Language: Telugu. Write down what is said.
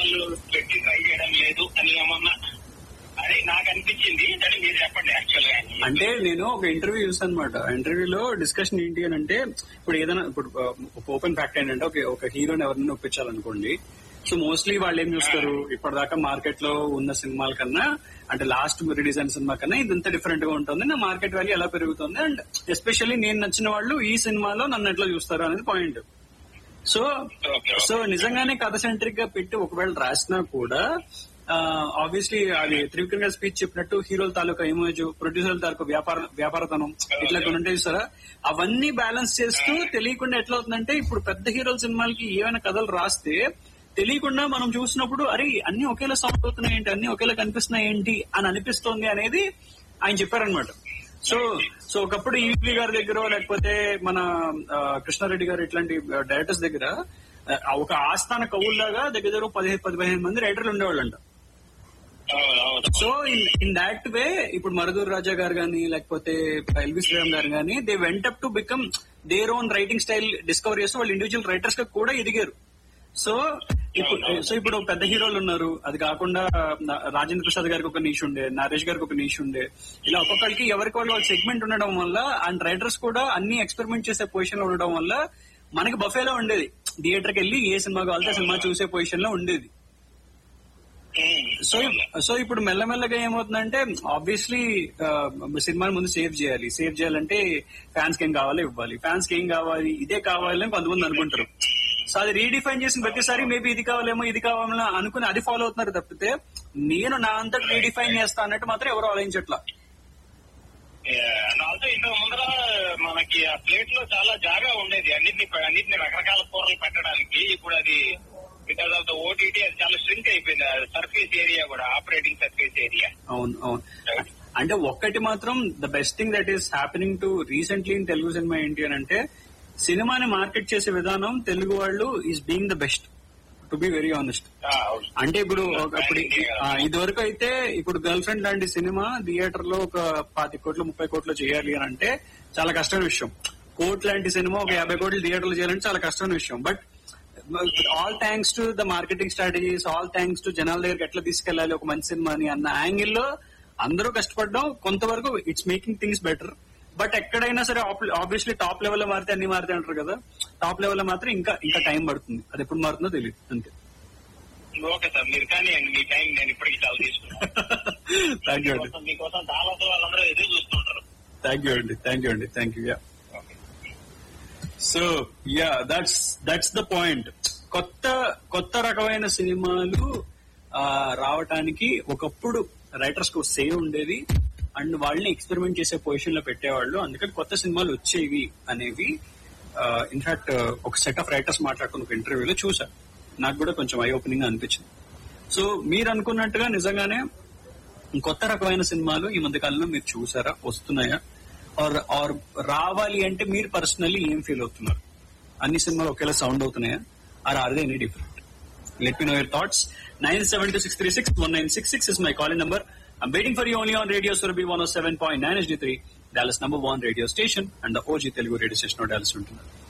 వాళ్ళు పెట్టి ట్రై చేయడం లేదు అని ఏమన్నా అని నాకు అనిపించింది కానీ మీరు చెప్పండి యాక్చువల్ గా అంటే నేను ఒక ఇంటర్వ్యూ చూసాను అనమాట ఇంటర్వ్యూలో డిస్కషన్ ఏంటి అని అంటే ఇప్పుడు ఏదైనా ఇప్పుడు ఆ, ఒక ఓపెన్ ఫ్యాక్ట్ ఏంటంటే ఒక ఒక హీరోని ఎవరినైనా ఒప్పించాలనుకోండి సో మోస్ట్లీ వాళ్ళు ఏం చూస్తారు ఇప్పటిదాకా మార్కెట్ లో ఉన్న సినిమాల కన్నా అంటే లాస్ట్ రిలీజ్ అయిన సినిమా కన్నా ఇది ఇంత డిఫరెంట్ గా ఉంటుంది నా మార్కెట్ వాల్యూ ఎలా పెరుగుతుంది అండ్ ఎస్పెషల్లీ నేను నచ్చిన వాళ్ళు ఈ సినిమాలో నన్ను ఎట్లా చూస్తారు అనేది పాయింట్ సో ఓకే సో నిజంగానే కథ సెంట్రిక్ గా పెట్టి ఒకవేళ రాసినా కూడా ఆబ్వియస్లీ అది త్రివిక్రమ్ గారి స్పీచ్ చెప్పినట్టు హీరోల తాలూకా ఇమేజ్ ప్రొడ్యూసర్ల తాలూకా వ్యాపార వ్యాపారతనం ఇట్లా కొన్ని ఉంటాయి చూసారా అవన్నీ బ్యాలెన్స్ చేస్తూ తెలియకుండా ఎట్లా అవుతుందంటే ఇప్పుడు పెద్ద హీరోల సినిమాలకి ఏమైనా కథలు రాస్తే తెలియకుండా మనం చూసినప్పుడు అరే అన్ని ఒకేలా సాంగ్ అవుతున్నాయి ఏంటి అన్ని ఒకేలా కనిపిస్తున్నాయి ఏంటి అని అనిపిస్తోంది అనేది ఆయన చెప్పారనమాట సో సో ఒకప్పుడు ఈవీ గారి దగ్గర లేకపోతే మన ఆ, కృష్ణారెడ్డి గారు ఇట్లాంటి డైరెక్టర్స్ దగ్గర ఆ, ఒక ఆస్థాన కవుల్లాగా దగ్గర దగ్గర పదిహేను పదిహేను మంది రైటర్లు ఉండేవాళ్ళంట అవును అవును so in in that way ఇప్పుడు మరుదూర్ రాజా గారు గానీ లేకపోతే ఎల్వి శ్రీరామ్ గారు గానీ they went up to become their own writing style discover చేస్తూ వాళ్ళు ఇండివిజువల్ రైటర్స్ గా కూడా ఎదిగారు సో ఇప్పుడు సో ఇప్పుడు పెద్ద హీరోలు ఉన్నారు అది కాకుండా నా- రాజేంద్ర ప్రసాద్ గారికి ఒక నీష్ ఉండే నరేష్ గారికి ఒక నీష్ ఉండే ఇలా ఒక్కొక్కరికి ఎవరికి వాళ్ళు వాళ్ళ సెగ్మెంట్ ఉండడం వల్ల అండ్ రైటర్స్ కూడా అన్ని ఎక్స్పెరిమెంట్ చేసే పొజిషన్ లో ఉండడం వల్ల మనకి బఫేలో ఉండేది థియేటర్కి వెళ్ళి ఏ సినిమా కావాలంటే ఆ సినిమా చూసే పొజిషన్ లో ఉండేది సో సో ఇప్పుడు మెల్లమెల్లగా ఏమవుతుందంటే ఆబ్వియస్లీ సినిమాని ముందు సేవ్ చేయాలి సేవ్ చేయాలంటే ఫ్యాన్స్ కి ఏం కావాలో ఇవ్వాలి ఫ్యాన్స్ కి ఏం కావాలి ఇదే కావాలి అని కొంతమంది అనుకుంటారు సో అది రీడిఫైన్ చేసిన ప్రతిసారి మేబీ ఇది కావాలేమో ఇది కావాలో అనుకుని అది ఫాలో అవుతున్నారు తప్పితే నేను నా అంతటి రీడిఫైన్ చేస్తా అన్నట్టు మాత్రం ఎవరు ఆలోచించట్లా ఆల్సో ఇంతకు ముందర మనకి ఆ ప్లేట్ లో చాలా జాగా ఉండేది అన్నిటిని అన్నిటిని రకరకాల కూరలు పెట్టడానికి ఇప్పుడు అది బికాస్ ఆఫ్ ద ఓటీటీ అది చాలా స్ట్రింక్ అయిపోయింది సర్ఫేస్ ఏరియా కూడా ఆపరేటింగ్ సర్ఫేస్ ఏరియా అవును అవును అంటే ఒక్కటి మాత్రం the best thing that is happening to recently in Telugu cinema ఏంటి అని అంటే సినిమాని మార్కెట్ చేసే విధానం తెలుగు వాళ్ళు is being the best to be very honest అంటే ఇప్పుడు ఒక- ఇప్పుడు ఆ, ఇదివరకు అయితే ఇప్పుడు గర్ల్ ఫ్రెండ్ లాంటి సినిమా థియేటర్ లో ఒక పాతి కోట్లు ముప్పై కోట్లు చేయాలి అని అంటే చాలా కష్టమైన విషయం కోట్ లాంటి సినిమా ఒక యాభై కోట్లు థియేటర్లు చేయాలంటే చాలా కష్టమైన విషయం but all thanks to the marketing strategies all thanks to జనాల దగ్గరికి ఎట్లా తీసుకెళ్లాలి ఒక మంచి సినిమాని అన్న యాంగిల్ లో అందరూ కష్టపడడం కొంతవరకు it's making things better but ఎక్కడైనా సరే ఆబ్వియస్లీ టాప్ లెవెల్ లో మారితే అన్ని మారితే అంటారు కదా టాప్ లెవెల్ లో మాత్రం ఇంకా ఇంకా టైం పడుతుంది అది ఎప్పుడు మారుతుందో తెలియదు అంతే ఓకే సార్ మీరు కానీ మీ టైం నేను ఇప్పటికి చాలా తీసుకున్నాను థ్యాంక్ యూ అండి మీకోసం- మీకోసం చాలా వాళ్ళందరూ ఎదురు చూస్తుంటారు థ్యాంక్ యూ అండి థ్యాంక్ యూ అండి thank you ya so ya that's that's the point కొత్త కొత్త రకమైన సినిమాలు ఆ, రావటానికి ఒకప్పుడు రైటర్స్ కు సేవ్ ఉండేది అండ్ వాళ్ళని ఎక్స్పెరిమెంట్ చేసే పొజిషన్ లో పెట్టేవాళ్ళు అందుకని కొత్త సినిమాలు వచ్చేవి అనేవి ఇన్ఫాక్ట్ ఒక సెట్ ఆఫ్ రైటర్స్ మాట్లాడుకున్న ఒక ఇంటర్వ్యూలో చూసా నాకు కూడా కొంచెం ఐ ఓపెనింగ్ అనిపించింది సో మీరు అనుకున్నట్టుగా నిజంగానే కొత్త రకమైన సినిమాలు ఈ మధ్య కాలంలో మీరు చూసారా వస్తున్నాయా ఆర్ ఆర్ రావాలి అంటే మీరు పర్సనల్లీ ఏం ఫీల్ అవుతున్నారు అన్ని సినిమాలు ఒకేలా సౌండ్ అవుతున్నాయా are are they any different let me know your thoughts nine seven two six three six one nine six six is my calling number I'm waiting for you only on Radio Surabhi 107.9 HD3, Dallas number one radio station and the OG Telugu radio station of Dallas ఉంటున్నారు